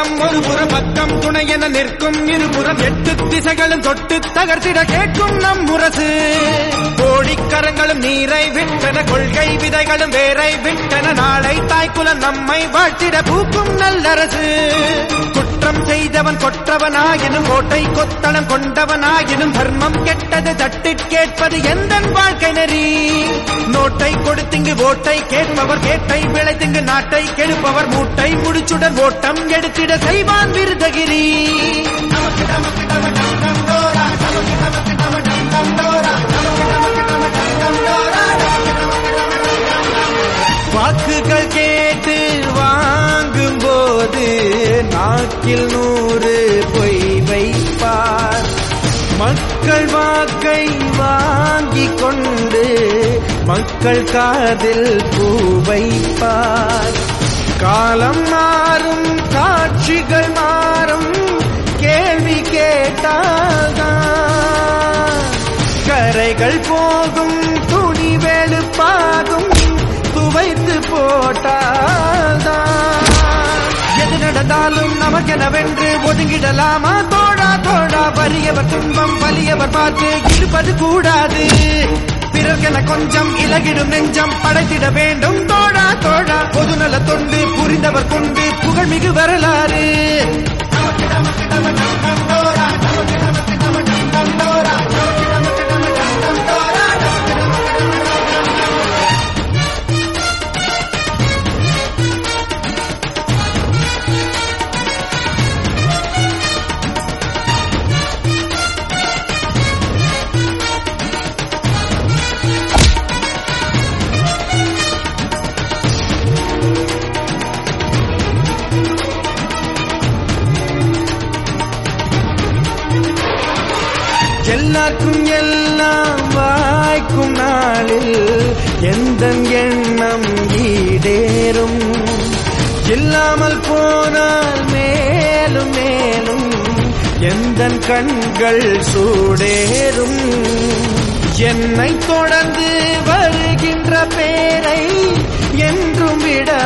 தெய்வம் ஒரு புற பக்கம் துணை என நிற்கும் இருபுறம் எட்டு திசைகளும் தொட்டு தகர்த்திட கேட்கும் நம் முரசு கோடிக்கரங்களும் நீரை விட்டன கொள்கை விதைகளும் வேரை விட்டன நாளை தாய்க்குலம் நம்மை வாழ்த்திட பூக்கும் நல்லரசு குற்றம் செய்தவன் கொற்றவனாயினும் கோட்டை கொத்தளம் கொண்டவனாயினும் தர்மம் கெட்டது தட்டிற் கேட்பது எந்த வாழ்க்கை நெறி நோட்டை கொடுத்திங்கு ஓட்டை கேட்பவர் கேட்டை விளைத்திங்கு நாட்டை கெடுப்பவர் மூட்டை முடிச்சுடன் ஓட்டம் எடுத்திட செய்வான் விருதகிரி வாக்குகள் கேட்டு வாங்கும் போது நாக்கில் நூறு பொய் வைப்பார் மக்கள் வாக்கை வாங்கிக் கொண்டு மக்கள் காதில் பூ வைப்பார் காலம் மாறும் காட்சிகள் மாறும் கேள்வி கேட்டால்தான் கரைகள் போகும் துணி வெளுப்பாகும் துவைத்து போட்டால்தான் எது நடந்தாலும் நமக்கெனவென்று ஒதுங்கிடலாமா தோடா தோடா வறியவர் துன்பம் வலியவர் பார்த்து இருப்பது கூடாது பிறர்க்கென கொஞ்சம் இலகிடும் நெஞ்சம் படைத்திட வேண்டும் தோழா தோழா பொதுநல தொண்டு புரிந்தவர் கொண்டு புகழ்மிகு வரலாறு எல்லாருக்கும் எல்லாம் வாய்க்கும் நாளில் எந்த எண்ணம் ஈடேறும் இல்லாமல் போனால் மேலும் மேலும் எந்த கண்கள் சூடேறும் என்னை தொடர்ந்து வருகின்ற பேரை என்றும்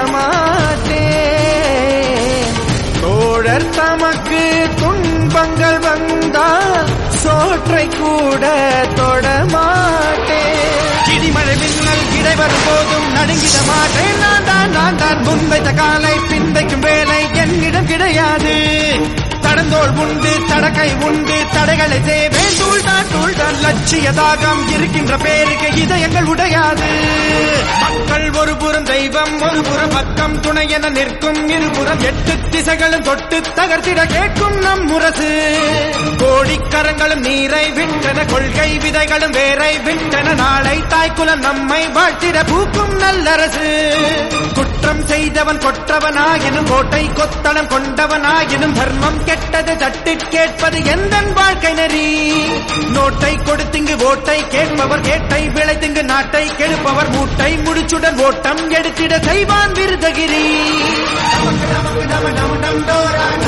விடமாட்டேன் தோழர் தமக்கு துன்பங்கள் வந்தால் சோற்றை கூட தொடமாட்டேன் இடிமழை மின்னல் இடை வரும்போதும் நடுங்கிட மாட்டேன் நான் தான் நான் தான் முன்வைத்த காலை பின்வைக்கும் வேலை என்னிடம் கிடையாது தடந்தோள் உண்டு தடக்கை உண்டு தடைகளை செய்வேன் தூள்தான் தூள்தான் லட்சிய தாகம் இருக்கின்ற பேருக்கு இதயங்கள் உடையாது மக்கள் ஒரு புறம் தெய்வம் ஒரு புறம் பக்கம் துணை என நிற்கும் இருபுறம் எட்டு திசைகளும் தொட்டு தகர்த்திட கேட்கும் நம் முரசு கோடிக்கரங்களும் நீரை விட்டன கொள்கை விதைகளும் வேரை விட்டன நாளை தாய்க்குலம் நம்மை வாழ்த்திட பூக்கும் நல்லரசு குற்றம் செய்தவன் கொற்றவனாயினும் கோட்டை கொத்தளம் கொண்டவனாயினும் தர்மம் கெட்டது தட்டிற் கேட்பது எந்த வாழ்க்கை நெறி நோட்டை கொடுத்திங்கு ஓட்டை கேட்பவர் கேட்டை விளைத்திங்கு நாட்டை கெடுப்பவர் மூட்டை முடிச்சுடன் ஓட்டம் எடுத்திட செய்வான் விருதகிரி